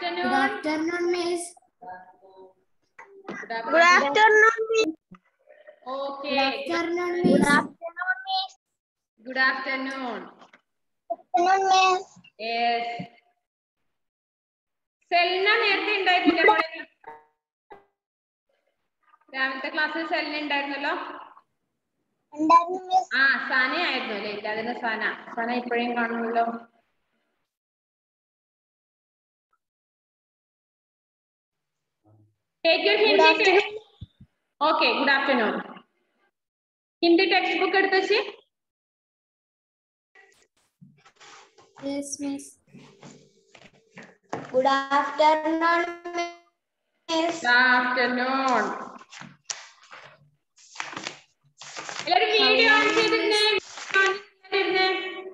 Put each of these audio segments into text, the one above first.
afternoon. Good afternoon, Miss. Good Good afternoon, Miss. Okay. Good afternoon, Good Miss. afternoon, Miss. Good afternoon. Afternoon, Miss. Yes. സെൽന നേരത്തെ ഉണ്ടായിരുന്നില്ല മോളെ രാവിലത്തെ ക്ലാസ്സിൽ സെൽന ഉണ്ടായിരുന്നല്ലോ ഉണ്ടായിരുന്നു Miss. ആ സന ആയിരുന്നു അല്ലേ ഇല്ല അതിന് സന സന ഇപ്പോഴും കാണുമല്ലോ Take your Good Hindi afternoon. text. Okay, good afternoon. Hindi text book എടുത്ത് വെച്ച് Yes, Miss. Good afternoon, Miss. Good afternoon. എല്ലാരും വീഡിയോ ഓൺ ചെയ്തിരുന്നേ on ചെയ്തിരുന്നേ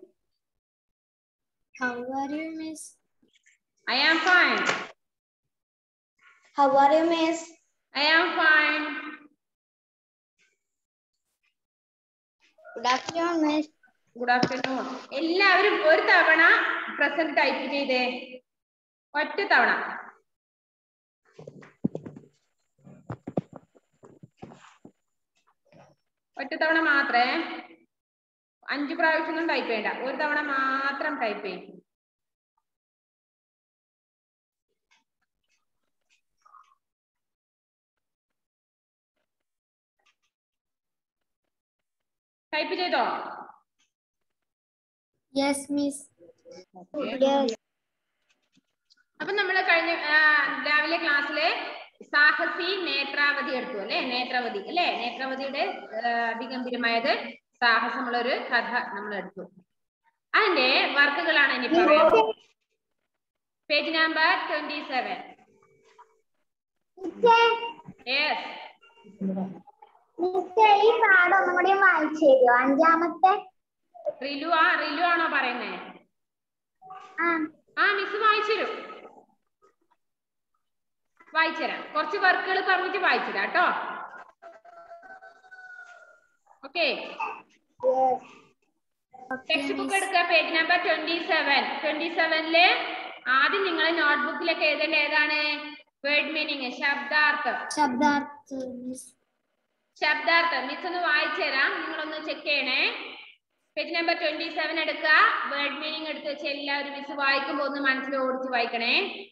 How are you, Miss? I am fine. How are you, Miss? I am fine. Good afternoon, Miss. Good afternoon എല്ലാവരും ഒരു തവണ present type ചെയ്തേ ഒറ്റ തവണ ഒറ്റ തവണ മാത്രമേ അഞ്ചു പ്രാവശ്യം ഒന്നും ടൈപ്പ് ചെയ്യണ്ട ഒരു തവണ മാത്രം ടൈപ്പ് ചെയ്യും ടൈപ്പ് ചെയ്തോ Yes, Miss. Yes. അപ്പൊ നമ്മൾ കഴിഞ്ഞ ആ, രാവിലെ ക്ലാസ്സിലെ സാഹസി നേത്രാവതി എടുത്തു അല്ലെ നേത്രാവതി അല്ലെ നേത്രാവതിയുടെ ആ, അതിഗംഭീരമായത് സാഹസമുള്ള ഒരു കഥ നമ്മൾ എടുത്തു അതിന്റെ വർക്കുകളാണ് ഇനി പറയുന്നത് page number twenty seven yes മിസ്സേ ഈ പാഠം ഒന്നും കൂടി വായിച്ചു തരുമോ അഞ്ചാമത്തെ റിലു ആ റിലു ആണോ പറയുന്നേ ആ ആ മിസ് വായിച്ചുതരും വായിച്ചുതരാം കുറച്ച് വർക്കുകൾ പറഞ്ഞിട്ട് വായിച്ചുതരാം കേട്ടോ ഓക്കെ ടെക്സ്റ്റ് ബുക്ക് എടുക്കുക page number twenty seven twenty സെവനില് ആദ്യം നിങ്ങൾ നോട്ട്ബുക്കിലൊക്കെ എഴുതേണ്ട ഏതാണ് വേർഡ് മീനിങ് ശബ്ദാർത്ഥം Shabdarth, Miss. ശബ്ദാർത്ഥം മിസ് ഒന്ന് വായിച്ചു തരാം നിങ്ങളൊന്ന് ചെക്ക് ചെയ്യണേ പേജ് നമ്പർ ട്വന്റി സെവൻ എടുക്കുക വേർഡ് മീനിങ് എടുത്ത് വെച്ച് എല്ലാവരും മിസ് വായിക്കുമ്പോ ഒന്ന് മനസ്സിൽ ഓടിച്ച് വായിക്കണേ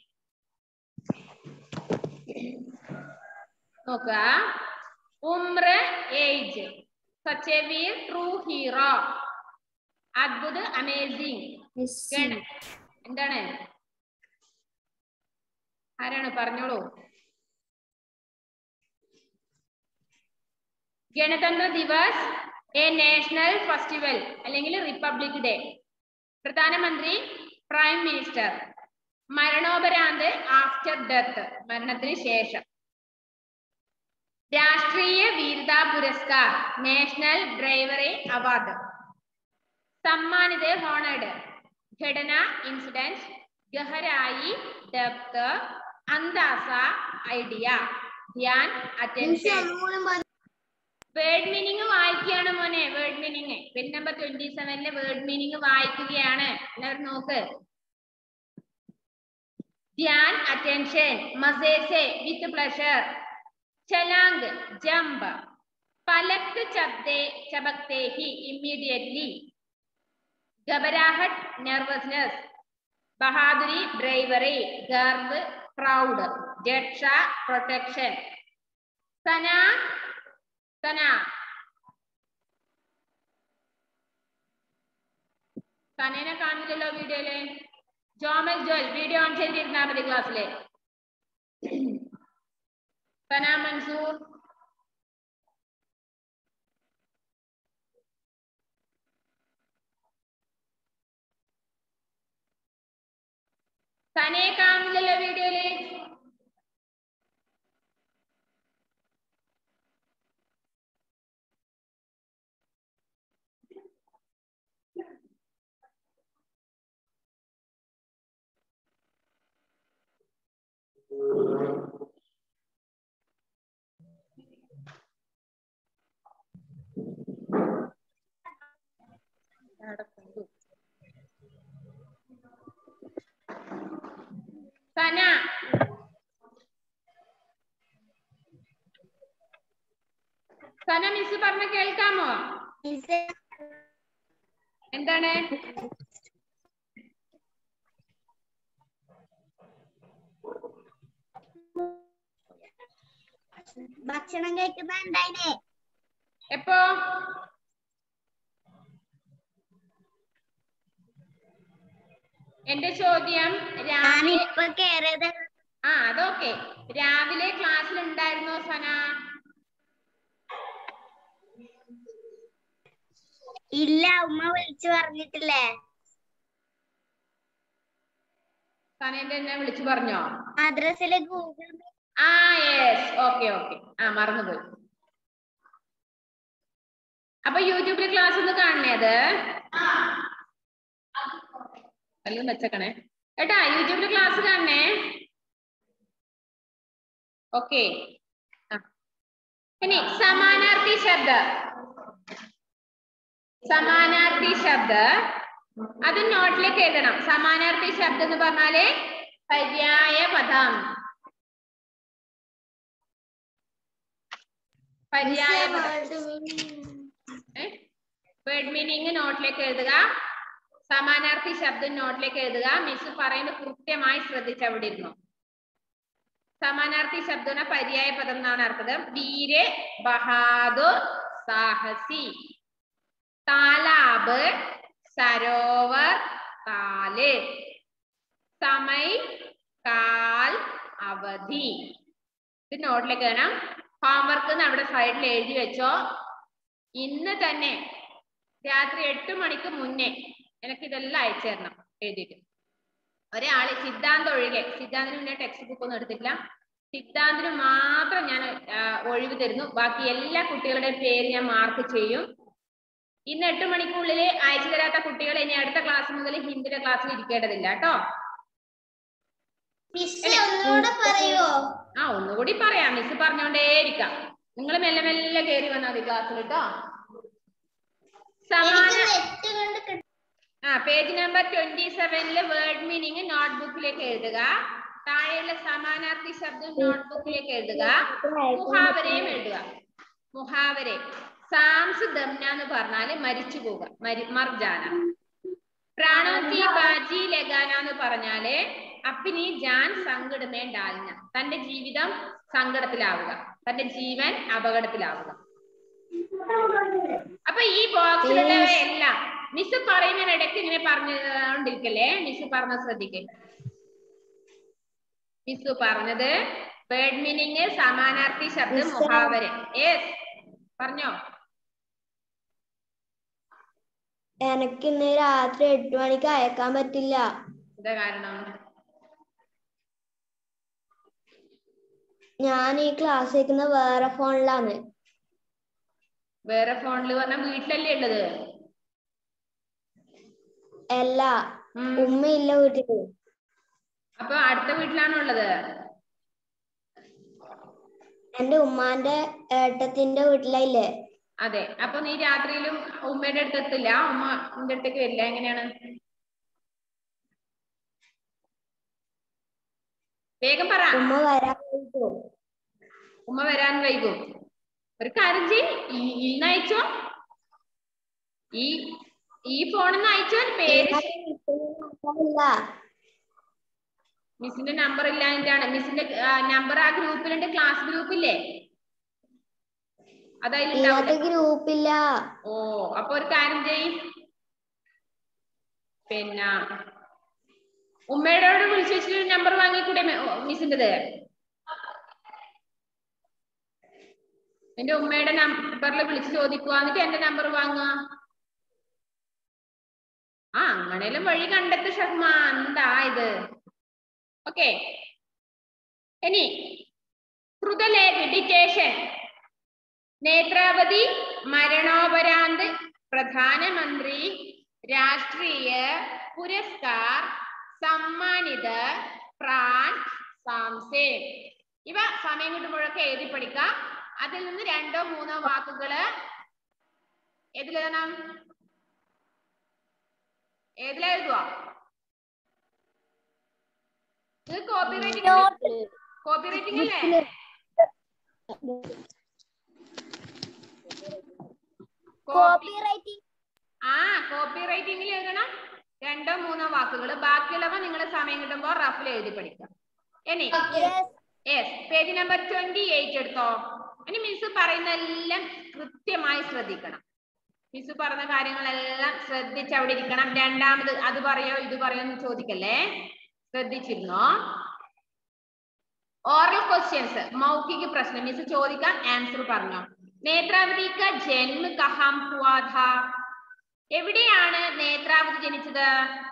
നോക്കുക ഉമ്ര ഏജ് സച്ചവീർ ട്രൂ ഹീറോ അദ്ഭുത് അമേസിംഗ് Miss. എന്താണ് ആരാണ് പറഞ്ഞോളൂ ഗണതന്ത്ര ദിവസ് എ നാഷണൽ ഫെസ്റ്റിവൽ അല്ലെങ്കിൽ റിപ്പബ്ലിക് ഡേ പ്രധാനമന്ത്രി പ്രൈം മിനിസ്റ്റർ മരണോപരാന്ത് ആഫ്റ്റർ ഡെത്ത് മരണത്തിന് ശേഷം രാഷ്ട്രീയ വീരതാ പുരസ്കാർ നാഷണൽ ബ്രേവറി അവാർഡ് സമ്മാനിത് ഹോണേഡ് ഘടന ഇൻസിഡന്റ് ഗഹരായി ഡെപ്ത് അന്താസ ഐഡിയ ധ്യാൻ അറ്റൻഷൻ വേർഡ് മീനിങ് വായിക്കുകയാണ് മോനെ word meaning pen number twenty സെവനിലെ വേർഡ് മീനിങ് വായിക്കുകയാണ് എല്ലാവരും നോക്ക് ധ്യാൻ അറ്റൻഷൻ മസേസെ വിത്ത് പ്ലഷർ ചലാങ് ജമ്പ് പലക് ചബ്ദേ ചബക്തേ ഹി ഇമ്മീഡിയറ്റ്ലി घबराहट nervousness बहादुरी bravery गर्व proud രക്ഷ protection സന സന സനേനെ കാണില്ലല്ലോ വീഡിയോയില് ജോമൽ ജോൽ വീഡിയോ ഓൺ ചെയ്തിരുന്നാ മതി ക്ലാസ്സില് സന മൻസൂർ സനയെ കാണില്ലല്ലോ വീഡിയോയില് സന പറഞ്ഞ കേൾക്കാമോ എന്താണ് ഭക്ഷണം കഴിക്കുന്ന ഉണ്ടായിനെ എപ്പോ എന്റെ ചോദ്യം രാവിലെ ഞാനിപ്പൊ കേറിയത് ആ അതൊക്കെ രാവിലെ ക്ലാസ്സിൽ ഉണ്ടായിരുന്നോ സന ഇല്ല ഉമ്മ വിളിച്ചു പറഞ്ഞിട്ടില്ലേ സനേന്റെ എന്നെ വിളിച്ചു പറഞ്ഞോ മദ്രസിലെ ഗൂഗിൾ ആ യെസ് ഓക്കെ ഓക്കെ ആ മറന്നുപോയി അപ്പൊ യൂട്യൂബിൽ ക്ലാസ് ഒന്ന് കാണണേ അത് വല്ലതും വെച്ചേക്കണേ ഏട്ടാ യൂട്യൂബിൽ ക്ലാസ് കാണണേ ഓക്കെ ഇനി സമാനാർത്ഥി ശബ്ദ സമാനാർത്ഥി ശബ്ദ അത് നോട്ടിലേക്ക് എഴുതണം സമാനാർത്ഥി ശബ്ദം എന്ന് പറഞ്ഞാല് പര്യായ പദം പര്യായ പദം വേർഡ് മീനിങ് നോട്ടിലേക്ക് എഴുതുക സമാനാർത്ഥി ശബ്ദം നോട്ടിലേക്ക് എഴുതുക മിസ് പറയുന്നത് കൃത്യമായി ശ്രദ്ധിച്ച് അവിടെ ഇരുന്നു സമാനാർത്ഥി ശബ്ദന പര്യായ പദം എന്നാണ് അർത്ഥം വീര് ബഹാദുർ സാഹസി താലാബ് സരോവർ കാല് സമയ് കാൽ അവധി ഇത് നോട്ടിലേക്ക് വേണം ഹോംവർക്ക് നമ്മുടെ സൈഡിൽ എഴുതി വെച്ചോ ഇന്ന് തന്നെ രാത്രി എട്ട് മണിക്ക് മുന്നേ എനിക്ക് ഇതെല്ലാം അയച്ചു തരണം എഴുതിയിട്ട് ഒരാള് സിദ്ധാന്തം ഒഴികെ സിദ്ധാന്തിന് മുന്നേ ടെക്സ്റ്റ് ബുക്ക് ഒന്നും എടുത്തിട്ടില്ല സിദ്ധാന്തിന് മാത്രം ഞാൻ ആ, ഒഴിവ് തരുന്നു ബാക്കി എല്ലാ കുട്ടികളുടെയും പേര് ഞാൻ മാർക്ക് ചെയ്യും ഇന്ന് എട്ട് മണിക്കുള്ളിൽ അയച്ചു തരാത്ത കുട്ടികൾ ഇനി അടുത്ത ക്ലാസ് മുതൽ ഹിന്ദിയുടെ ക്ലാസ്സിൽ ഇരിക്കേണ്ടതില്ല കേട്ടോ മിസ് ഒന്നുകൂടെ പറയുവോ ആ ഒന്നുകൂടി പറയാം മിസ് പറഞ്ഞോണ്ടേയിരിക്കാം നിങ്ങൾ മെല്ലെ മെല്ലെ കയറി വന്നാൽ മതി ക്ലാസ്സിൽ കേട്ടോ സമാന നെറ്റ് കൊണ്ട് കിട്ടും ആ പേജ് നമ്പർ ട്വന്റി സെവനില് വേർഡ് മീനിങ് നോട്ട്ബുക്കിലേക്ക് എഴുതുക താഴെയുള്ള സമാനാർത്ഥി ശബ്ദം നോട്ട്ബുക്കിലേക്ക് എഴുതുക മുഹാവരയും എഴുതുക മുഹാവരെ സാംസ് ദംന എന്ന് പറഞ്ഞാല് മരിച്ചു പോവുക മരി മർജാന പ്രാണോത്തി ബാജി ലഗാന എന്ന് പറഞ്ഞാല് അപ്പിനി ജാൻ സങ്കടമേ ഡാൽന തന്റെ ജീവിതം സങ്കടത്തിലാവുക തന്റെ ജീവൻ അപകടത്തിലാവുക അപ്പൊ ഈ ബോക്സിലുള്ളവയെല്ലാം മിസ് പറയുന്നതിനിടയ്ക്ക് ഇങ്ങനെ പറഞ്ഞുകൊണ്ടിരിക്കല്ലേ മിസ് പറഞ്ഞ ശ്രദ്ധിക്കേ മിസ് പറഞ്ഞത് വേർഡ് മീനിങ് സമാനാർത്ഥി ശബ്ദം Miss. മുഹാവര യെസ് പറഞ്ഞോ എനിക്ക് ഇന്ന് രാത്രി എട്ട് മണിക്ക് അയക്കാൻ പറ്റില്ല എന്താ കാരണം ഞാൻ ഈ ക്ലാസ് കേൾക്കുന്ന വേറെ ഫോണിലാണ് വേറെ ഫോണിൽ പറഞ്ഞ വീട്ടിലല്ലേ ഉള്ളത് അല്ല ഉം. ഉമ്മയില്ല വീട്ടില് അപ്പൊ അടുത്ത വീട്ടിലാണോ ഉള്ളത് എന്റെ ഉമ്മാന്റെ ഏട്ടത്തിന്റെ വീട്ടിലല്ലേ അതെ അപ്പൊ നീ രാത്രിയിലും ഉമ്മയുടെ അടുത്ത് എത്തില്ല ഉമ്മ നിന്റെ അടുത്തേക്ക് വരില്ല എങ്ങനെയാണ് വേഗം പറ ഉമ്മ വരാൻ വൈകും. ഉമ്മ വരാൻ വൈകും ഒരു കാര്യം ചെയ് ഈ- ഇന്ന് അയച്ചോ ഈ ഈ ഫോണിൽ നിന്ന് അയച്ചോ പേര് ഇല്ല മിസ്സിന്റെ നമ്പർ ഇല്ലാഞ്ഞിട്ടാണ് മിസ്സിന്റെ നമ്പർ ആ ഗ്രൂപ്പിലുണ്ട് ക്ലാസ് ഗ്രൂപ്പില്ലേ ഇതിനകത്ത് അതായത് ഗ്രൂപ്പില്ല ഓ അപ്പൊ ഒരു കാര്യം ചെയ് പിന്നെ ഉമ്മയോട് വിളിച്ചു വെച്ചിട്ട് നമ്പർ വാങ്ങിക്കൂടെ മിസ്സിന്റേത് എന്റെ ഉമ്മയുടെ നമ്പറിൽ വിളിച്ച് ചോദിക്കുക എന്നിട്ട് എന്റെ നമ്പർ വാങ്ങുക ആ അങ്ങനെയും വഴി കണ്ടെത്തു ഷഹ്മ എന്താ ഇത് ഓക്കെ ഇനി ശ്രുതലേഖ ഡിറ്റേഷൻ നേത്രാവതി മരണോപരാന്ത് പ്രധാനമന്ത്രി രാഷ്ട്രീയ പുരസ്കാർ സമ്മാനിത പ്രാൻ സാംസേ ഇവ സമയം കിട്ടുമ്പോഴൊക്കെ എഴുതി പഠിക്കാം അതിൽ നിന്ന് രണ്ടോ മൂന്നോ വാക്കുകള് ഏതിലെഴുതണം ഏതിലാ എഴുതുക ഇത് കോപ്പി റൈറ്റിംഗ് കോപ്പി റൈറ്റിംഗ് അല്ലേ കോപ്പി ആ കോപ്പി റൈറ്റിംഗിൽ എഴുതണം രണ്ടോ മൂന്നോ വാക്കുകൾ ബാക്കിയുള്ളവ നിങ്ങൾ സമയം കിട്ടുമ്പോൾ റഫിൽ എഴുതി പഠിക്കാം ഇനി yes page number twenty eight എടുത്തോ ഇനി മിസ് പറയുന്ന എല്ലാം കൃത്യമായി ശ്രദ്ധിക്കണം മിസ് പറഞ്ഞ കാര്യങ്ങളെല്ലാം ശ്രദ്ധിച്ച് അവിടെ ഇരിക്കണം രണ്ടാമത് അത് പറയോ ഇത് പറയോ എന്ന് ചോദിക്കല്ലേ ശ്രദ്ധിച്ചിരുന്നോ ഓറൽ ക്വസ്റ്റ്യൻസ് മൗഖിക പ്രശ്നം മിസ് ചോദിക്കാം ആൻസർ പറഞ്ഞോ നേത്രാവതി का ജന്മ കഹാം हुआ था എവിടെയാണ് നേത്രാവതി ജനിച്ചത്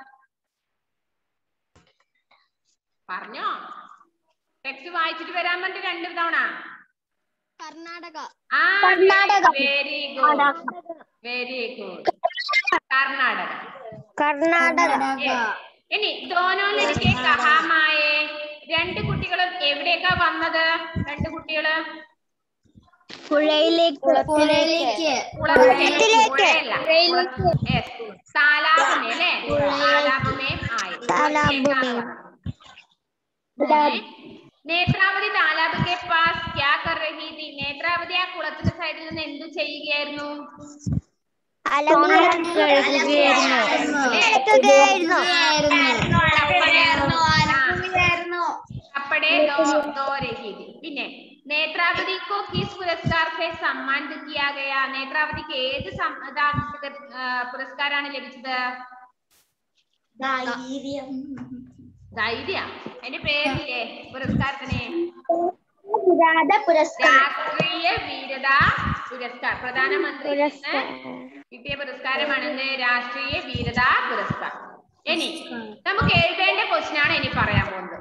പറഞ്ഞോ ടെക്സ്റ്റ് വായിച്ചിട്ട് വരാൻ പറഞ്ഞിട്ട് രണ്ട് തവണ കർണാടക ആ Karnataka. Very good very good Karnataka Karnataka Yes. ഇനി ദോനോ ലടിക്കെ കഹാമായേ രണ്ട് കുട്ടികളും എവിടേക്കാ വന്നത് രണ്ട് കുട്ടികള് പുഴയിലേക്ക് പുഴയിലേക്ക് കുളത്തിലേക്ക് കുളത്തിലേക്ക്. പുഴയല്ല. കുള- Yes. താലാബുമേ അല്ലേ താലാബുമേ ആയി താലാബുമേ. കുളത്തിലേക്കാണ് വന്നത്. നേത്രാവതി താലാബ് കെ പാസ് ക്യാ കർ രഹി थी നേത്രാവതി ആ കുളത്തിന്റെ സൈഡിൽ നിന്ന് എന്ത് ചെയ്യുകയായിരുന്നു അലമുറ കഴുകുകയായിരുന്നു അലക്കുകയായിരുന്നു कपड़े दो दो रही थी പിന്നെ നേത്രാവതി को किस पुरस्कार से सम्मानित किया गया നേത്രാവതിക്ക് ഏത് സം- ഇതാ, ആ, പുരസ്കാരാണ് ലഭിച്ചത് ധൈര്യ അതിന്റെ പേരില്ലേ പുരസ്കാരത്തിന് രാഷ്ട്രീയ വീരത പുരസ്കാർ പ്രധാനമന്ത്രി കിട്ടിയ പുരസ്കാരമാണ് എന്ത് രാഷ്ട്രീയ വീരത പുരസ്കാർ ഇനി നമുക്ക് എഴുതേണ്ട ക്വസ്റ്റ്യൻ ആണ് ഇനി പറയാൻ പോകുന്നത്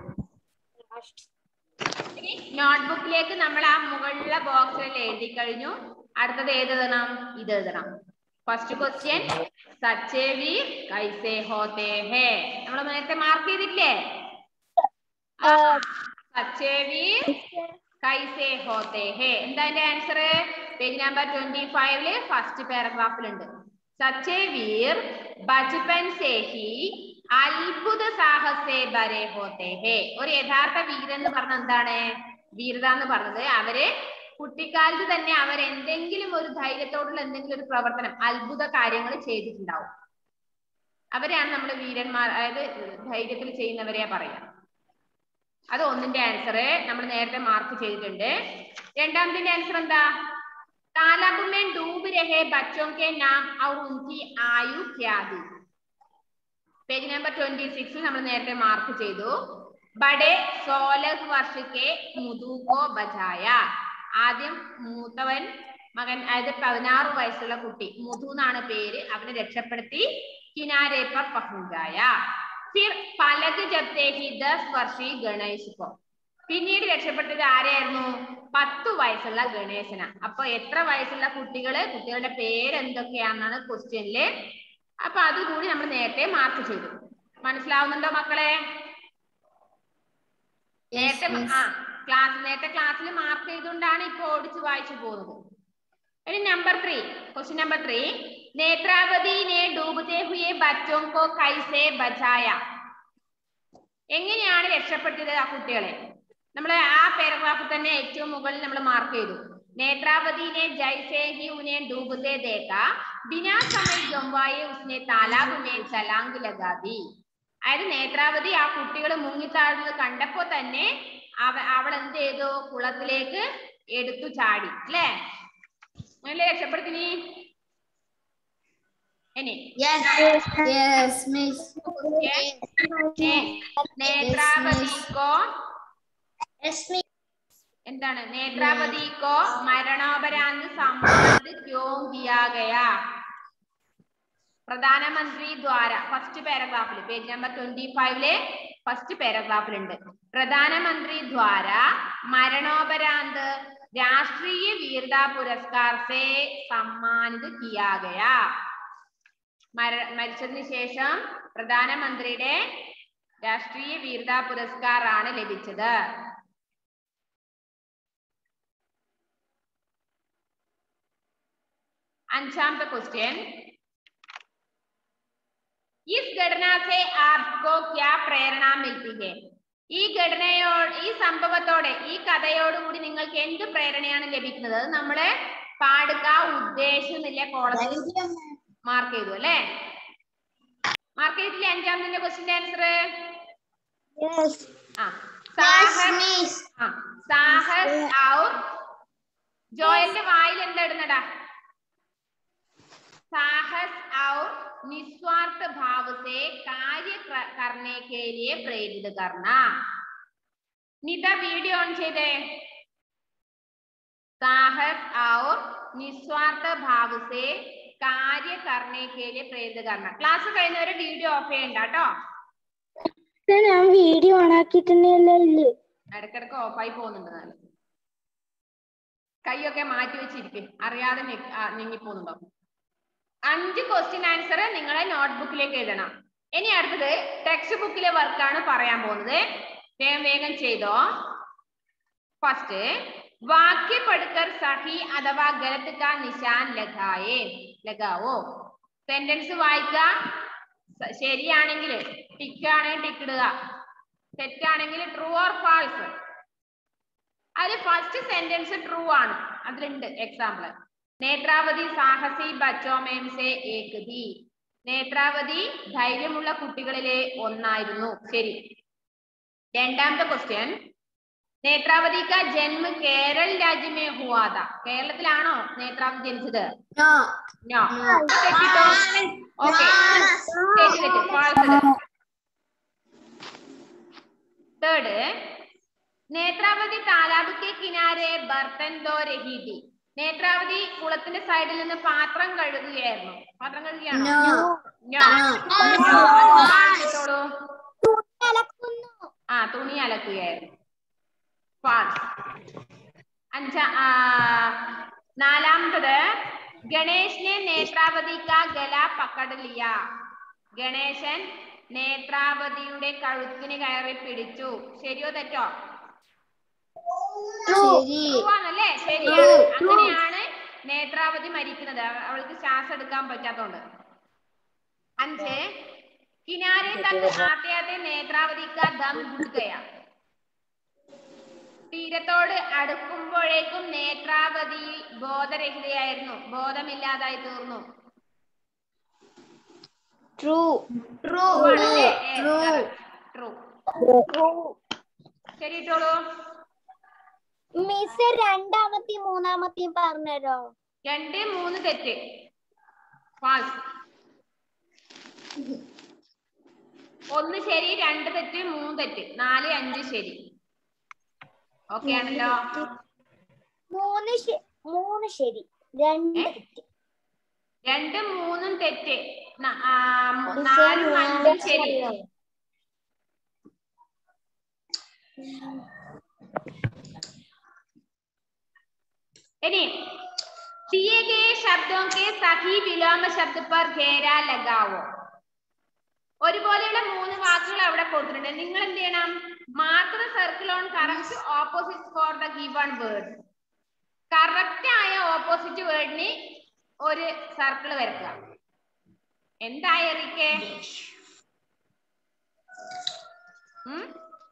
ഇനി നോട്ട്ബുക്കിലേക്ക് നമ്മൾ ആ മുകളിലെ ബോക്സിൽ എഴുതി കഴിഞ്ഞു അടുത്തത് ഏത് എഴുതണം ഇത് എഴുതണം ഫസ്റ്റ് ക്വസ്റ്റ്യൻ സച്ചേ വീർ കൈസേ ഹോത്തേ ഹേ നമ്മൾ നേരത്തെ മാർക്ക് ചെയ്തില്ലേ ആ, സച്ചേ വീർ കൈസേ ഹോത്തേ ഹേ എന്താ എന്റെ ആൻസർ പേജ് നമ്പർ ട്വന്റി ഫൈവില് ഫസ്റ്റ് പാരഗ്രാഫിലുണ്ട് സച്ചേ വീർ ബച്പൻ സേ ഹി അത്ഭുത സാഹസേ ബരേ ഹോത്തേ ഹേ ഒരു യഥാർത്ഥ വീരൻ എന്ന് പറഞ്ഞ എന്താണ് വീരത എന്ന് പറഞ്ഞത് അവര് കുട്ടിക്കാലത്ത് തന്നെ അവർ എന്തെങ്കിലും ഒരു ധൈര്യത്തോടുള്ള എന്തെങ്കിലും ഒരു പ്രവർത്തനം അത്ഭുത കാര്യങ്ങൾ ചെയ്തിട്ടുണ്ടാവും അവരെയാണ് നമ്മൾ വീരന്മാർ അതായത് ധൈര്യത്തിൽ ചെയ്യുന്നവരെയാ പറയാ അത് ഒന്നിന്റെ ആൻസർ നമ്മൾ നേരത്തെ മാർക്ക് ചെയ്തിട്ടുണ്ട് രണ്ടാമത്തിന്റെ ആൻസർ എന്താ तालाब में डूब रहे बच्चों के नाम और उनकी आयु क्या थी പേജ് നമ്പർ ട്വന്റി സിക്സ് നമ്മൾ നേരത്തെ മാർക്ക് ചെയ്തു ബഡെ സോലഹ് വർഷക്കെ മുതൂക്കോ ബജായ ആദ്യം മൂത്തവൻ മകൻ അതായത് പതിനാറ് വയസ്സുള്ള കുട്ടി മുതു എന്നാണ് പേര് അവനെ രക്ഷപ്പെടുത്തി കിനാരെ പർ പഹുഞ്ചായ ഫിർ പലക് ജബ്തേ ഹി ദസ് വർഷി ഗണേശ് കോ പിന്നീട് രക്ഷപ്പെട്ടത് ആരെയായിരുന്നു പത്തു വയസ്സുള്ള ഗണേശന അപ്പൊ എത്ര വയസ്സുള്ള കുട്ടികള് കുട്ടികളുടെ പേര് എന്തൊക്കെയാണെന്നാണ് ക്വസ്റ്റ്യനില് അപ്പൊ അതുകൂടി നമ്മൾ നേരത്തെ മാർക്ക് ചെയ്തു മനസ്സിലാവുന്നുണ്ടോ മക്കളെ നേരത്തെ ആ ക്ലാസ് നേരത്തെ ക്ലാസ്സിൽ മാർക്ക് ചെയ്തുകൊണ്ടാണ് ഇപ്പൊ ഓടിച്ച് വായിച്ചു പോകുന്നത് ഇനി number three question number three Netravati ने डूबते हुए बच्चों को कैसे बचाया എങ്ങനെയാണ് രക്ഷപ്പെട്ടത് ആ കുട്ടികളെ നമ്മൾ ആ പാരഗ്രാഫിൽ തന്നെ ഏറ്റവും മുകളിൽ നമ്മൾ മാർക്ക് ചെയ്തു നേത്രാവതി ने जैसे ही उन्हें डूबते देखा बिना समय गंवाए उसने तालाब में छलांग लगा दी അതായത് നേത്രാവതി ആ കുട്ടികൾ മുങ്ങിത്താഴുന്നത് കണ്ടപ്പോ തന്നെ അവ അവൾ എന്ത് ചെയ്തു കുളത്തിലേക്ക് എടുത്തു ചാടി അല്ലേ അങ്ങനെ രക്ഷപ്പെടുത്തിനി ഇനി നേത്രാവതിക്കോ എന്താണ് നേത്രാവതിക്കോ മരണോപരാന്ത് സമ്മാനിത് ക്യോ ദിയാ ഗയാ പ്രധാനമന്ത്രി ദ്വാര ഫസ്റ്റ് പാരഗ്രാഫിൽ പേജ് നമ്പർ ട്വന്റി ഫൈവിലെ ഫസ്റ്റ് പാരഗ്രാഫിലുണ്ട് പ്രധാനമന്ത്രി ദ്വാര മരണോപരാന്ത് രാഷ്ട്രീയ വീരത പുരസ്കാർ സേ സമ്മാനിത് കിയാ ഗയാ മര മരിച്ചതിന് ശേഷം പ്രധാനമന്ത്രിയുടെ രാഷ്ട്രീയ വീരതാ പുരസ്കാർ ആണ് ലഭിച്ചത് അഞ്ചാമത്തെ ക്വസ്റ്റ്യൻ इस घटना से आपको क्या പ്രേരണ मिलती है ഈ ഘടനയോ ഈ സംഭവത്തോടെ ഈ കഥയോടുകൂടി നിങ്ങൾക്ക് എന്ത് പ്രേരണയാണ് ലഭിക്കുന്നത് അത് നമ്മള് പാടുക ഉദ്ദേശം എന്നില്ല കോളത്തിൽ മാർക്ക് ചെയ്തു അല്ലേ മാർക്ക് ചെയ്തില്ലേ അഞ്ചാമത്തെ ക്വസ്റ്റിന്റെ ആൻസർ ആ സാഹസ് ആ സാഹസ് ഔർ ജോയലിന്റെ വായിൽ എന്താ ഇടുന്നടാ साहस और निस्वार्थ भाव से कार्य कर- करने के लिए प्रेरित करना निता वीडियो ऑन ചെയ്തേ साहस और निस्वार्थ भाव से कार्य करने के लिए प्रेरित करना ക്ലാസ് കഴിഞ്ഞവരെ വീഡിയോ ഓഫ് ചെയ്യണ്ട കേട്ടോ ഞാൻ വീഡിയോ ഓൺ ആക്കിയിട്ടുണ്ടല്ലോ ഇടക്കിടക്ക് ഓഫായി പോകുന്നുണ്ട് ഞാൻ കൈയൊക്കെ മാറ്റി വെച്ചിരിക്കും അറിയാതെ നീങ്ങി പോകുന്നുണ്ടോ അഞ്ച് ക്വസ്റ്റ്യൻ ആൻസർ നിങ്ങളെ നോട്ട്ബുക്കിലേക്ക് എഴുതണം ഇനി അടുത്തത് ടെക്സ്റ്റ് ബുക്കിലെ വർക്കാണ് പറയാൻ പോകുന്നത് വേഗം വേഗം ചെയ്തോ ഫസ്റ്റ് വാക്യ പഠിക്കർ സഹി അഥവാ ഗലത്ത് കാ നിശാൻ ലഗായേ ലഗാവോ സെന്റൻസ് വായിക്കുക സ- ശരിയാണെങ്കിൽ ടിക്ക് ആണെങ്കിൽ ടിക്ക് ഇടുക തെറ്റാണെങ്കിൽ ട്രൂ ഓർ ഫാൾസ് അതിൽ ഫസ്റ്റ് സെന്റൻസ് ട്രൂ ആണ് അതിലുണ്ട് എക്സാമ്പിൾ നേത്രാവതി സാഹസി ബച്ചോമേം സെ ഏക് തി നേത്രാവതി ധൈര്യമുള്ള കുട്ടികളിലെ ഒന്നായിരുന്നു ശരി രണ്ടാമത്തെ ക്വസ്റ്റ്യൻ നേത്രാവതി കാ ജന്മ കേരൾ രാജ്യമേ ഹുവാത കേരളത്തിലാണോ നേത്രാവതി ജനിച്ചത് നോ തെറ്റിട്ടോ ഓക്കെ തെറ്റ് തെറ്റ് ഫാൾസ് തേർഡ് നേത്രാവതി താലാബ് കെ കിനാരെ ബർത്തൻ ദോ രഹി തി നേത്രാവതി കുളത്തിന്റെ സൈഡിൽ നിന്ന് പാത്രം കഴുകുകയായിരുന്നു പാത്രം കഴുകുകയാണോ No. അത് കാണിച്ചിട്ടോളൂ. ആ തുണി അലക്കുകയായിരുന്നു False. അഞ്ചാ ആ, നാലാമത്തത് ഗണേശനെ നേത്രാവതി കാ ഗല പക്കട് ലിയ ഗണേശൻ നേത്രാവതിയുടെ കഴുത്തിന് കയറി പിടിച്ചു ശരിയോ തെറ്റോ ശരി True ആണല്ലേ ശരിയാണ് അങ്ങനെയാണ് നേത്രാവതി മരിക്കുന്നത് അവ- അവൾക്ക് ശ്വാസം എടുക്കാൻ പറ്റാത്തോണ്ട് അഞ്ച് കിനാരെ തക്ക് ആത്തെ ആത്തെ നേത്രാവതി കാ ദം ഗുഡ് ഗയാ തീരത്തോട് അടുക്കുമ്പോഴേക്കും നേത്രാവതി ബോധരഹിതയായിരുന്നു ബോധമില്ലാതായി തീർന്നു ട്രൂ ട്രൂ ട്രൂ ശരി ഇട്ടോളൂ മിസ് രണ്ടാമത്തെയും മൂന്നാമത്തെയും പറഞ്ഞല്ലോ രണ്ട് മൂന്ന് തെറ്റ് ഫാൾസ് ഒന്ന് ശരി രണ്ട് തെറ്റ് മൂന്ന് തെറ്റ് നാല് അഞ്ച് ശരി ഓക്കെ ആണല്ലോ മൂന്ന് ശ- മൂന്ന് ശരി രണ്ട് ഏ? തെറ്റ്. രണ്ടും മൂന്നും തെറ്റ് ന- ആ, മ- നാലും അഞ്ചും ശരി ഇനി दिए गए शब्दों के सही विलोम शब्द पर घेरा लगाओ ഒരുപോലെയുള്ള മൂന്ന് വാക്കുകൾ അവിടെ കൊടുത്തിട്ടുണ്ട് നിങ്ങൾ എന്ത് ചെയ്യണം mark the circle on correct opposite for the given word correct ആയ ഓപ്പോസിറ്റ് വേർഡിന് ഒരു സർക്കിൾ വരക്കുക എന്തായി എറിക്കേ ഉം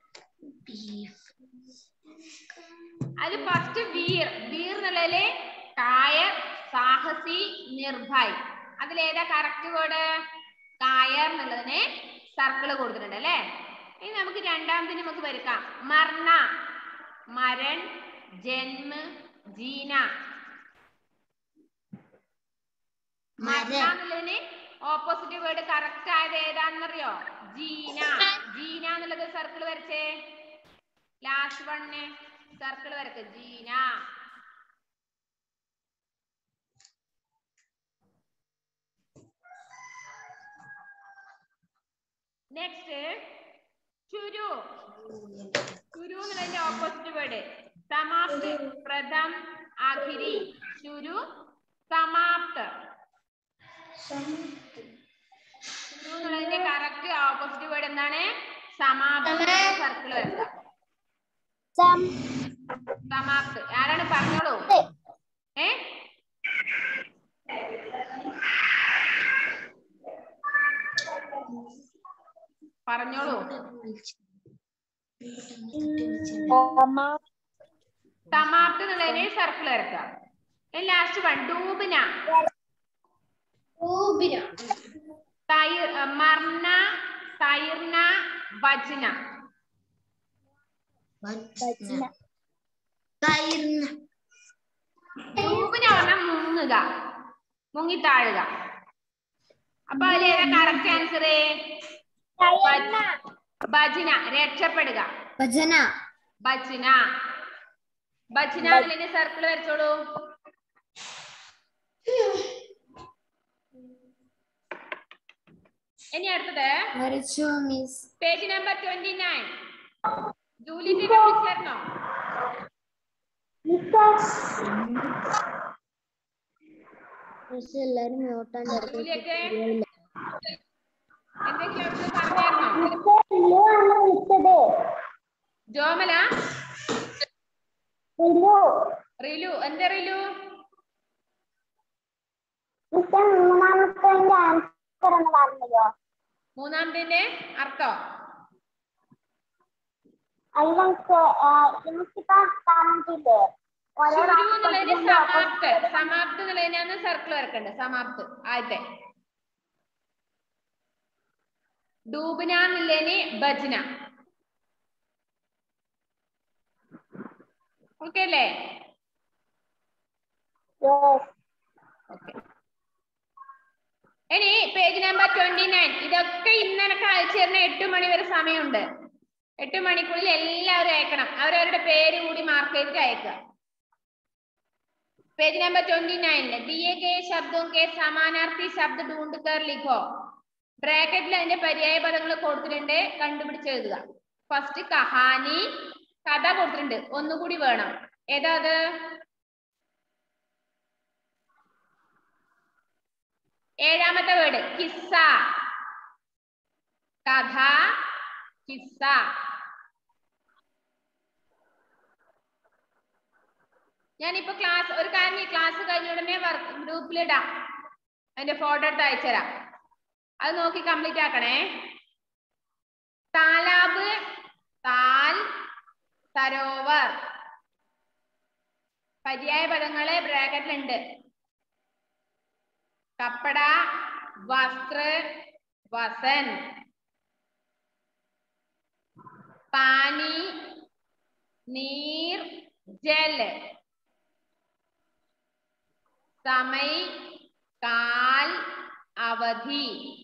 അത് ഫസ്റ്റ് വീർ വീർ എന്നുള്ളതില് കായർ സാഹസി നിർഭയ് അതിലേതാ കറക്റ്റ് വേർഡ് കായർ എന്നുള്ളതിന് സർക്കിൾ കൊടുത്തിട്ടുണ്ട് അല്ലേ ഇനി നമുക്ക് രണ്ടാമത്തിന് നമുക്ക് വരുക്കാം മർണ മരൺ ജന്മ ജീന മർണ എന്നുള്ളതിന് ഓപ്പോസിറ്റ് വേർഡ് കറക്റ്റ് ആയത് ഏതാണെന്നറിയോ ജീന ജീന എന്നുള്ളത് സർക്കിൾ വരച്ചേ ലാസ്റ്റ് വണ്ണ് സർക്കിൾ വരക്ക് ജീന നെക്സ്റ്റ് ചുരു ചുരു എന്നുള്ളതിന്റെ ഓപ്പോസിറ്റ് വേർഡ് സമാപ്ത് പ്രഥം ആഖിരി ചുരു സമാപ്ത് ചുരു എന്നുള്ളതിന്റെ കറക്റ്റ് ഓപ്പോസിറ്റ് വേർഡ് എന്താണ് സമാപ്തി സർക്കിൾ വരക്കുക സം സമാപ്ത് ആരാണ് പറഞ്ഞോളൂ ഏ പറഞ്ഞോളൂ സമാപ്തി എന്നുള്ളതിന് സർക്കിൾ വരക്കുക ലാസ്റ്റ് വൺ ഡൂബിന തൈർ മർണ തൈർന വചന ഡൂബിന പറഞ്ഞാൽ മുങ്ങുക മുങ്ങി താഴുക അപ്പൊ അതിൽ ഏതാ കറക്റ്റ് ആൻസർ ഭജന രക്ഷപ്പെടുക ഭജന ഭജന ഭജന അതിലെ സർക്കിൾ വരച്ചോളൂ ഇനി അടുത്തത് വരച്ചു miss page number twenty nine ജൂലിന്റെ വിളിച്ചേർന്നോ മിസ് എല്ലാരും മ്യൂട്ടാണ് ജൂലിയൊക്കെ എന്തൊക്കെയാ പറഞ്ഞായിരുന്നോ ജോമല റിലു എന്താ റിലു മൂന്നാമത്തെ ആൻസർ എന്ന് പറഞ്ഞല്ലോ മൂന്നാമത്തെ അർത്ഥം അതിൽ നമുക്ക് നമുക്കിപ്പോ പറഞ്ഞില്ലേ ഓരോ ശുരു എന്നുള്ളതിന് സമാപ്ത് സമാപ്ത് എന്നുള്ളതിനാണ് സർക്കിൾ വരക്കണ്ടത് സമാപ്ത് ആദ്യത്തെ ഡൂബിന എന്നുള്ളതിന് ഭജന ഓക്കെ അല്ലേ Yes. ഓക്കെ ഇനി പേജ് നമ്പർ ട്വന്റി നയൻ ഇതൊക്കെ ഇന്നലൊക്കെ അയച്ചു തരുന്ന എട്ട് മണി വരെ സമയമുണ്ട് എട്ട് മണിക്കുള്ളിൽ എല്ലാവരും അയക്കണം അവരവരുടെ പേര് കൂടി മാർക്ക് ചെയ്തിട്ട് അയക്കുക पेज नंबर ट्वेंटी नाइन दिए गए शब्दों के समानार्थी शब्द ढूंढ कर लिखो ബ്രാക്കറ്റിൽ അതിന്റെ പര്യായ പദങ്ങൾ കൊടുത്തിട്ടുണ്ട് കണ്ടുപിടിച്ചെഴുതുക ഫസ്റ്റ് കഹാനി കഥ കൊടുത്തിട്ടുണ്ട് ഒന്നുകൂടി വേണം ഏതാ അത് ഏഴാമത്തെ വേർഡ് കിസ്സ കഥ കിസ്സ ഞാനിപ്പോ ക്ലാസ് ഒരു കാര്യം ക്ലാസ് കഴിഞ്ഞ ഉടനെ വർക്ക് ഗ്രൂപ്പിലിടാം അതിന്റെ ഫോട്ടോ എടുത്ത് അയച്ചുതരാം അത് നോക്കി കംപ്ലീറ്റ് ആക്കണേ താലാബ് താൽ സരോവർ പര്യായ പദങ്ങള് ബ്രാക്കറ്റിലുണ്ട് കപ്പട വസ്ത്ര വസൻ പാനി നീർ ജൽ സമയ കാൽ അവധി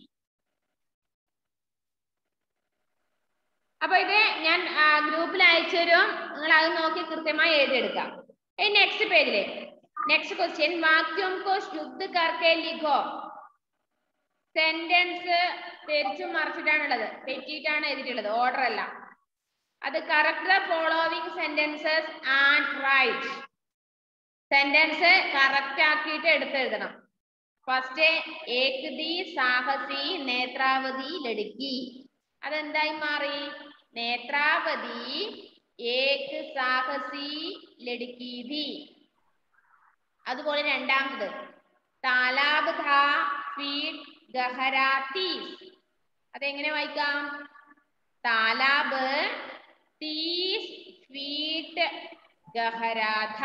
അപ്പൊ ഇത് ഞാൻ ഗ്രൂപ്പിൽ അയച്ചു തരും നിങ്ങൾ അത് നോക്കി കൃത്യമായി എഴുതിയെടുക്കാം നെക്സ്റ്റ് പേജില് നെക്സ്റ്റ് ക്വസ്റ്റ്യൻ വാക്യം കോ ശുദ്ധ കർക്കെ ലിഖോ സെന്റൻസ് തിരിച്ചും മറിച്ചിട്ടാണുള്ളത് തെറ്റിയിട്ടാണ് എഴുതിയിട്ടുള്ളത് ഓർഡർ അല്ല അത് correct the following sentences and write sentence correct ആക്കിയിട്ട് എടുത്തെഴുതണം ഫസ്റ്റ് ഏകദി സാഹസി നേത്രാവതി ലടുക്കി അതെന്തായി മാറി നേത്രാവതി ഏക് സാഹസി ലടുക്കി ധി അതുപോലെ രണ്ടാമത് താലാബ് ധാ ഫീഡ് ഗഹരാത്തി അതെങ്ങനെ വായിക്കാം താലാബ് തീസ് ഫീറ്റ് ഗഹരാഥ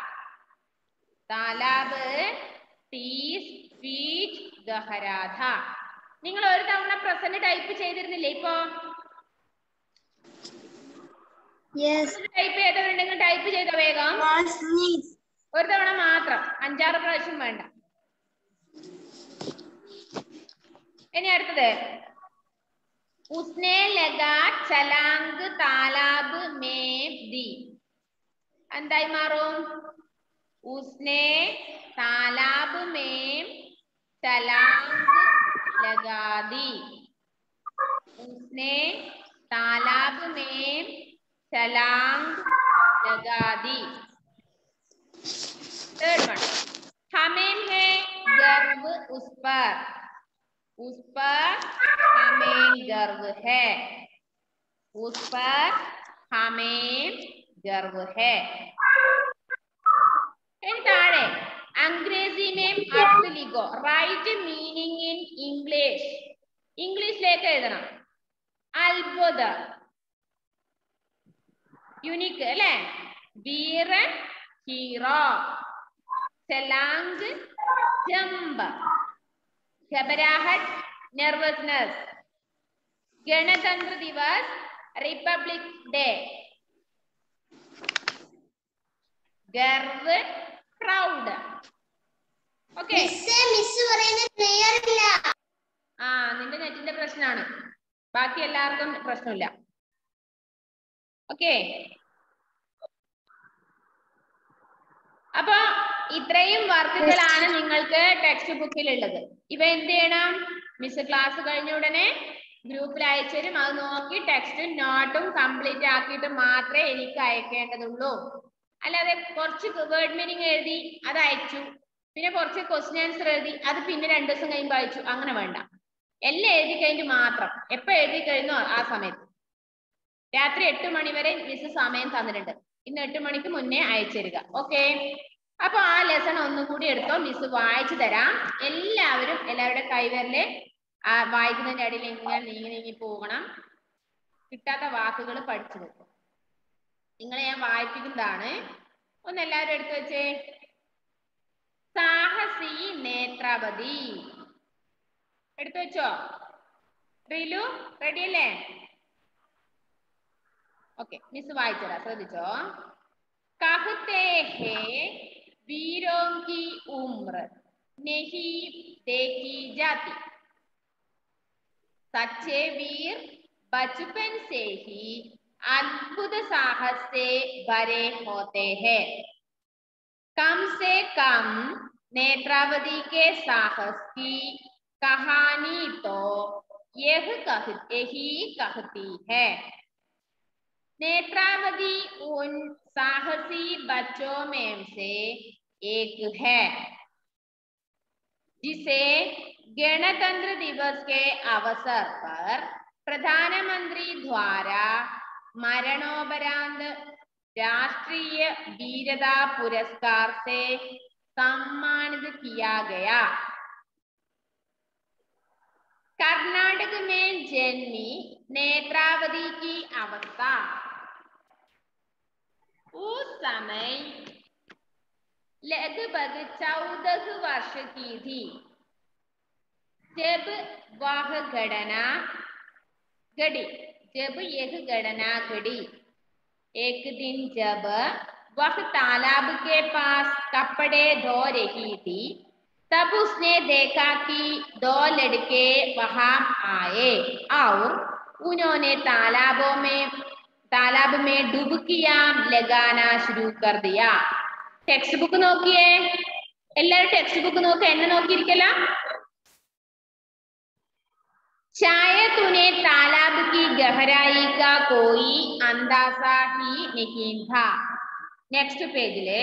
താലാബ് തീസ് ഫീറ്റ് ഗഹരാഥ നിങ്ങൾ ഒരു തവണ പ്രസന്റ് ടൈപ്പ് ചെയ്തിരുന്നില്ലേ ഇപ്പോ യെസ് ടൈപ്പ് ചെയ്തവരുണ്ടെങ്കിൽ ടൈപ്പ് ചെയ്ത വേഗം ഒരു തവണ മാത്രം അഞ്ചാറ് പ്രാവശ്യം വേണ്ട ഇനി അടുത്തത് ഉസ്നെ ലഗാ ചലാങ്ക് താലാബ് മേം ദി എന്തായി മാറും ഉസ്നെ താലാബ് മേം ചലാങ്ക് ലഗാദി ഉസ്നെ താലാബ് മേം ചലാങ്ക് ലഗാദി थर्ड वन हमें है गर्व उस पर उस पर हमें गर्व है उस पर हमें गर्व है ഇനി താഴെ അംഗ്രേസി നെയിം അർത്ഥ ലിഖോ റൈറ്റ് മീനിങ് ഇൻ ഇംഗ്ലീഷ് ഇംഗ്ലീഷിലേക്ക് എഴുതണം അത്ഭുത യുനിക്ക് അല്ലെ വീരൻ ഹീറോ छलांग जंप घबराहट नर्वसनेस गणतंत्र दिवस रिपब्लिक डे गर्व പ്രൗഡ് ഓക്കെ മിസ് പറയുന്നത് ക്ലിയർ ഇല്ല ആ നിന്റെ നെറ്റിന്റെ പ്രശ്നമാണ് ബാക്കി എല്ലാവർക്കും പ്രശ്നമില്ല ഓക്കെ അപ്പൊ ഇത്രയും വർക്കുകളാണ് നിങ്ങൾക്ക് ടെക്സ്റ്റ് ബുക്കിൽ ഉള്ളത് ഇവ എന്ത് ചെയ്യണം മിസ് ക്ലാസ് കഴിഞ്ഞ ഉടനെ ഗ്രൂപ്പിൽ അയച്ചുതരും അത് നോക്കി ടെക്സ്റ്റും നോട്ടും കംപ്ലീറ്റ് ആക്കിയിട്ട് മാത്രമേ എനിക്ക് അയക്കേണ്ടതുള്ളൂ അല്ലാതെ കുറച്ച് വേർഡ് മീനിങ് എഴുതി അത് അയച്ചു പിന്നെ കുറച്ച് ക്വസ്റ്റ്യൻ ആൻസർ എഴുതി അത് പിന്നെ രണ്ടു ദിവസം കഴിയുമ്പോൾ അയച്ചു അങ്ങനെ വേണ്ട എല്ലാം എഴുതി കഴിഞ്ഞിട്ട് മാത്രം എപ്പോ എഴുതി കഴിഞ്ഞോ ആ സമയത്ത് രാത്രി എട്ട് മണി വരെ മിസ് സമയം തന്നിട്ടുണ്ട് ഇന്ന് എട്ട് മണിക്ക് മുന്നേ അയച്ചിരുക ഓക്കെ അപ്പൊ ആ ലെസൺ ഒന്നും കൂടി എടുത്തോ മിസ് വായിച്ചു തരാം എല്ലാവരും എല്ലാവരുടെ കൈവരല് ആ വായിക്കുന്നതിന്റെ ഇടയിൽ ഇങ്ങനെ നീങ്ങി നീങ്ങി പോകണം കിട്ടാത്ത വാക്കുകൾ പഠിച്ചു വെക്കും നിങ്ങളെ ഞാൻ വായിപ്പിക്കുന്നതാണ് ഒന്ന് എല്ലാവരും എടുത്തു വെച്ചേ സാഹസി നേത്രാവതി എടുത്തു വെച്ചോ റിലു റെഡി അല്ലേ ഓക്കെ മിസ് വായിച്ചതാ ശ്രദ്ധിച്ചോ कहते हैं वीरों की उम्र नहीं देखी जाती सच्चे वीर बचपन से ही अद्भुत साहस से भरे होते हैं कम से कम नेत्रावती के साहस की कहानी तो यह कह यही कहती है नेत्रावती उन साहसी बच्चों में से एक है जिसे गणतंत्र दिवस के अवसर पर प्रधानमंत्री द्वारा मरणोपरांत राष्ट्रीय वीरता पुरस्कार से सम्मानित किया गया कर्नाटक में जन्मी नेत्रावती की अवस्था उस समय लगभग चौदह वर्ष की थी जब वह घटना घड़ी जब यह घटना घड़ी एक दिन जब वह तालाब के पास कपड़े धो रही थी तब उसने देखा कि दो लड़के वहां आए और उन्होंने तालाबों में तालाब में डुबकियां लगाना शुरू कर दिया ടെക്സ്റ്റ് ബുക്ക് നോക്കിയേ എല്ലാരും ടെക്സ്റ്റ് ബുക്ക് നോക്ക എന്നെ നോക്കിയിരിക്കല शायद उन्हें तालाब की गहराई का कोई अंदाजा ही नहीं था नेक्स्ट पेजिले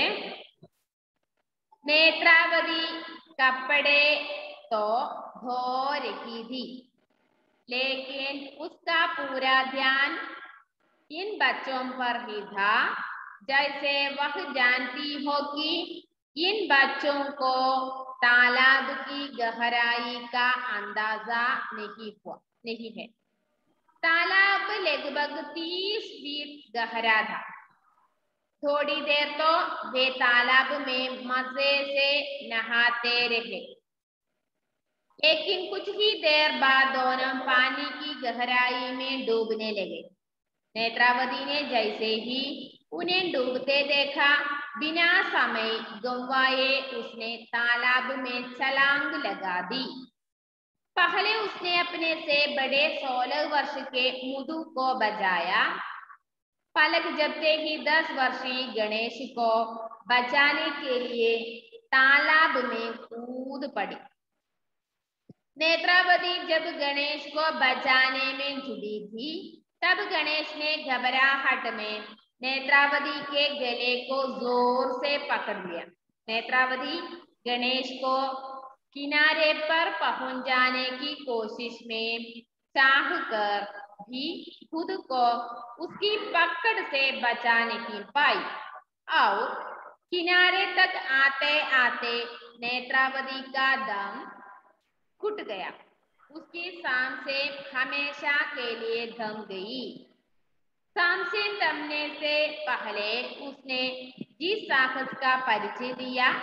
नेत्रावती कपड़े तो धो रही थी लेकिन उसका पूरा ध्यान इन बच्चों पर ही था जैसे वह जानती हो कि इन बच्चों को तालाब की गहराई का अंदाजा नहीं हुआ नहीं है तालाब लगभग तीस फीट गहरा था थोड़ी देर तो वे तालाब में मजे से नहाते रहे लेकिन कुछ ही देर बाद दोनों पानी की गहराई में डूबने लगे नेत्रावती ने जैसे ही उन्हें डूबते देखा बिना समय गंवाए उसने तालाब में छलांग लगा दी पहले उसने अपने से बड़े सोलह वर्ष के मुदु को बजाया पलक जबते ही दस वर्षीय गणेश को बचाने के लिए तालाब में कूद पड़ी नेत्रावती जब गणेश को बचाने में जुटी थी तब गणेश ने घबराहट में नेत्रावती के गले को जोर से पकड़ लिया नेत्रावती गणेश को किनारे पर पहुंच जाने की कोशिश में चाह कर भी खुद को उसकी पकड़ से बचा नहीं पाई और किनारे तक आते आते नेत्रावती का दम घुट गया उसकी सांसें हमेशा के लिए थम गई सांसें थमने से पहले उसने जिस साहस का परिचय दिया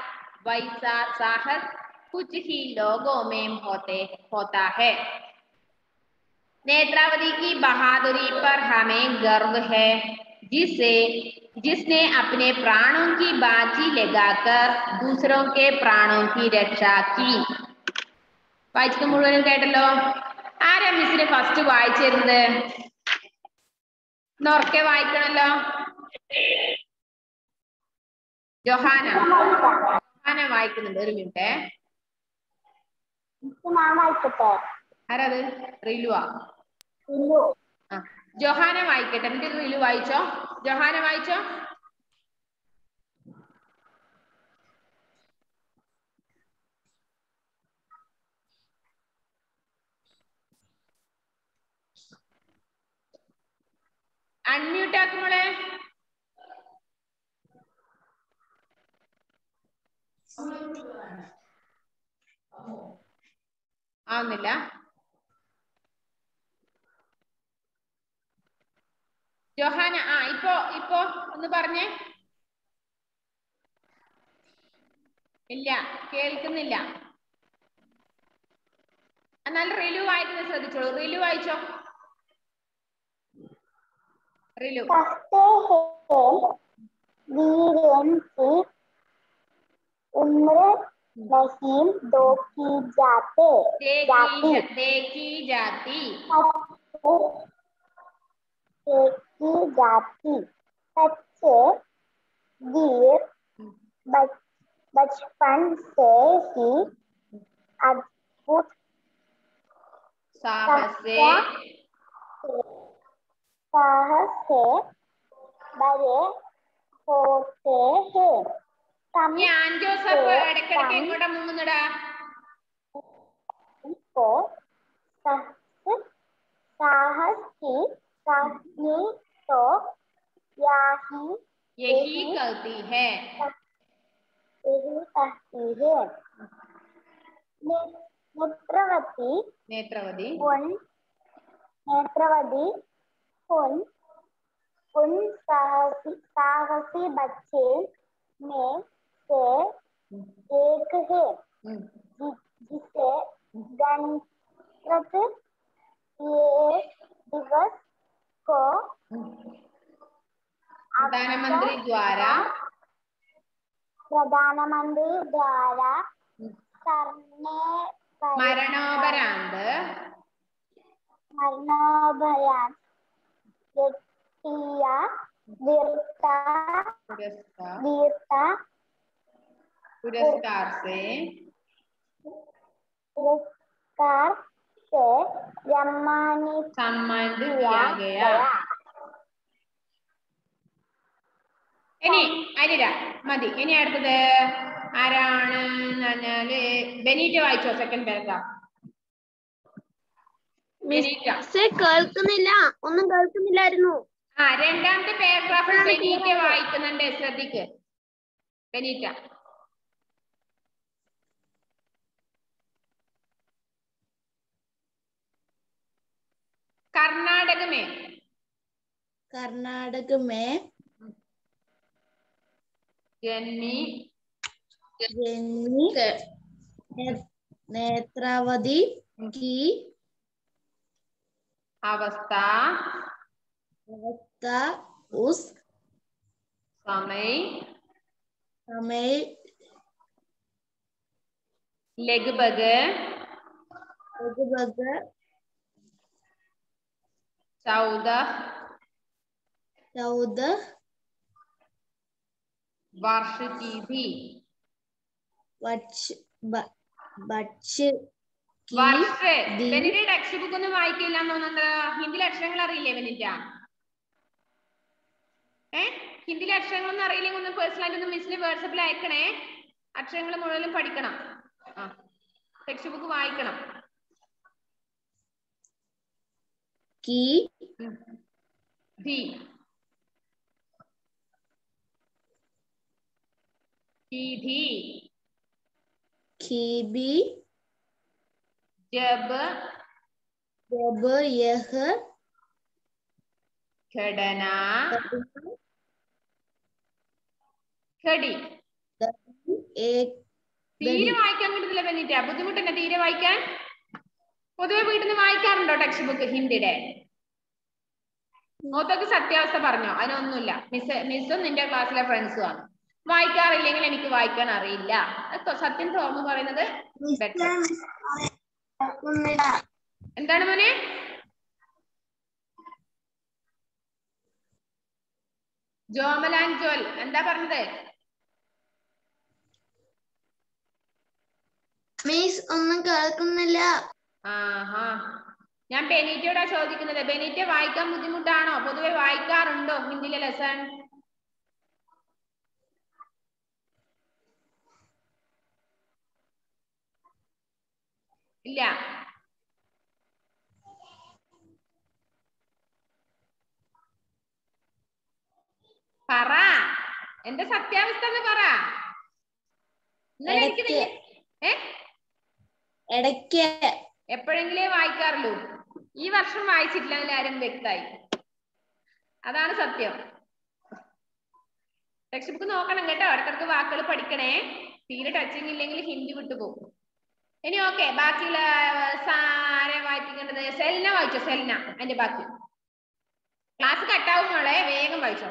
वैसा साहस कुछ ही लोगों में होते होता है नेत्रावती की बहादुरी पर हमें गर्व है जिसे जिसने अपने प्राणों की बाजी लगाकर दूसरों के प्राणों की रक्षा की വായിച്ചത് മുഴുവനും കേട്ടല്ലോ ആരാ മിസ്സിന് ഫസ്റ്റ് വായിച്ചിരുന്നത് നൊറക്കെ വായിക്കണല്ലോ ജൊഹാന ജൊഹാന വായിക്കുന്നുണ്ട് ഒരു മിനിറ്റ് മിസ് ഞാൻ വായിക്കട്ടെ ആരത് റിലുവാ ഇല്ലു ആ ജൊഹാന വായിക്കട്ടെ എന്നിട്ട് റിലു വായിച്ചോ ജൊഹാന വായിച്ചോ അൺമ്യൂട്ട് ആക്കുമോളെ ആവുന്നില്ല ജോഹാന ആ ഇപ്പോ ഇപ്പോ ഒന്ന് പറഞ്ഞേ ഇല്ല കേൾക്കുന്നില്ല എന്നാൽ റിലു വായിക്കുന്നത് ശ്രദ്ധിച്ചോളൂ റിലു വായിച്ചോ റിലു कहते हैं वीरेन की उम्र नहीं दो की जाते जाती देखी जाती देखी जाती सच्चे वीर बच, बचपन से ही अद्भुत साहस से साहस से बड़े होते हैं सम ഞാൻ ജോസഫ് ഇടക്കിടക്ക് എങ്ങോട്ടാ മുങ്ങുന്നടാ को साहस साहस की कहानी तो यही यही गलती है यही कहती है ने- नेत्रवती नेत्रवती उन नेत्रवती उन उन साहसी साहसी बच्चे में से एक है हम्म, जि- जिसे गणतंत्र ये दिवस को प्रधानमंत्री द्वारा प्रधानमंत्री द्वारा करने पर मरणोपरांत मरणोपरांत व्यक्तिया वीरता पुरस्कार वीरता पुरस्कार से पुरस्कार से सम्मानित सम्मानित किया किया गया गया ഇനി അനിര മതി ഇനി അടുത്തത് ആരാണ് എന്ന് പറഞ്ഞാല് ബെനീറ്റ വായിച്ചോ സെക്കൻഡ് പാരഗ്രാഫ് ബെനീറ്റ മിസ്സേ കേൾക്കുന്നില്ല ഒന്നും കേൾക്കുന്നില്ലായിരുന്നു ആ രണ്ടാമത്തെ പാരഗ്രാഫ് ബെനീറ്റ വായിക്കുന്നുണ്ട് ശ്രദ്ധിക്ക് ബെനീറ്റ कर्नाटक में कर्नाटक में जन्मी जन्मी ने- नेत्रावती की अवस्था अवस्था उस समय समय लगभग लगभग चौदह चौदह वर्ष की थी वर्ष ब- वर्ष की വർഷ दी- ബെനിന്റെ ടെക്സ്റ്റ് ബുക്ക് ഒന്നും വായിക്കില്ല തോന്നുന്നുണ്ട് ഹിന്ദിയിലെ അക്ഷരങ്ങൾ അറിയില്ലേ ബെനിറ്റ ഏ ഹിന്ദിയിലെ അക്ഷരങ്ങളൊന്നും അറിയില്ലെങ്കിൽ ഒന്ന് പേഴ്സണൽ ആയിട്ട് ഒന്ന് മിസ്സിന് വാട്സപ്പിൽ അയക്കണേ അക്ഷരങ്ങൾ മുഴുവനും പഠിക്കണം ആ ടെക്സ്റ്റ് ബുക്ക് വായിക്കണം की थी थी थी की भी जब जब यह घटना घड़ी एक തീരെ വായിക്കാൻ കിട്ടുന്നില്ല ബെന്നിറ്റ ബുദ്ധിമുട്ടന്നെ തീരെ വായിക്കാൻ പൊതുവെ വീട്ടിൽ നിന്ന് വായിക്കാറുണ്ടോ ടെക്സ്റ്റ് ബുക്ക് ഹിന്ദിയുടെ മൂത്തൊക്കെ സത്യാവസ്ഥ പറഞ്ഞോ അതിനൊന്നുമില്ല മിസ് മിസ്സും നിന്റെ ക്ലാസ്സിലെ ഫ്രണ്ട്സും ആണ് വായിക്കാറില്ലെങ്കിൽ എനിക്ക് വായിക്കാൻ അറിയില്ല അത് സത്യം തുറന്നു പറയുന്നത് better. എന്താണ് മോനെ ജോമലാൻ ജോൽ എന്താ പറഞ്ഞത് മീസ് ഒന്നും കേൾക്കുന്നില്ല ആഹാ ഞാൻ ബെനീറ്റയോടാ ചോദിക്കുന്നത് ബെനീറ്റ വായിക്കാൻ ബുദ്ധിമുട്ടാണോ പൊതുവെ വായിക്കാറുണ്ടോ ഹിന്ദിയിലെ ലെസൺ ഇല്ല പറ എന്റെ സത്യാവസ്ഥ എന്ന് പറ ഇന്നലെ എനിക്ക് ഇടയ്ക്ക്. നിന്നെ- ഏ ഇടയ്ക്ക് എപ്പോഴെങ്കിലേ വായിക്കാറുള്ളൂ ഈ വർഷം വായിച്ചിട്ടില്ല അതിൽ ആരും വ്യക്തമായി അതാണ് സത്യം ടെക്സ്റ്റ് ബുക്ക് നോക്കണം കേട്ടോ ഇടക്കിടക്ക് വാക്കുകൾ പഠിക്കണേ തീരെ ടച്ചിങ് ഇല്ലെങ്കിൽ ഹിന്ദി വിട്ടുപോകും ഇനി ഓക്കെ ബാക്കിയുള്ള സാരെ വായിക്കേണ്ടത് സെൽന വായിച്ചോ സെൽന അതിന്റെ ബാക്കി ക്ലാസ് കട്ടാവും മോളെ വേഗം വായിച്ചോ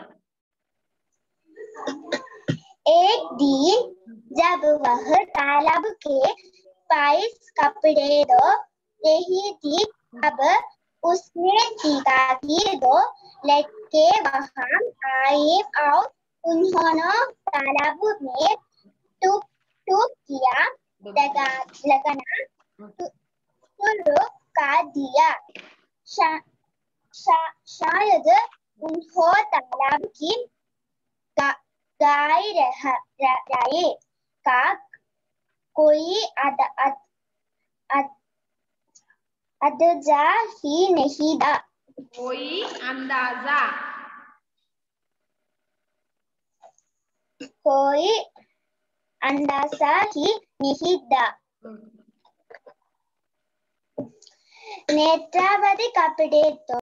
एक दिन जब वह तालाब के पास कपड़े धो रही थी अब उसने देखा कि दो लड़के वहां आए और उन्होंने तालाब में टूक टूक किया लगा लगाना शु- शुरू कर दिया शा, शा, शायद उन्होंने तालाब की गा- गाय रह र- रहे का कोई अद, अद, अद, अदजा ही नहीं था പോയി അന്താസ कोई अंदाजा ही नहीं था नेत्रावती कपड़े तो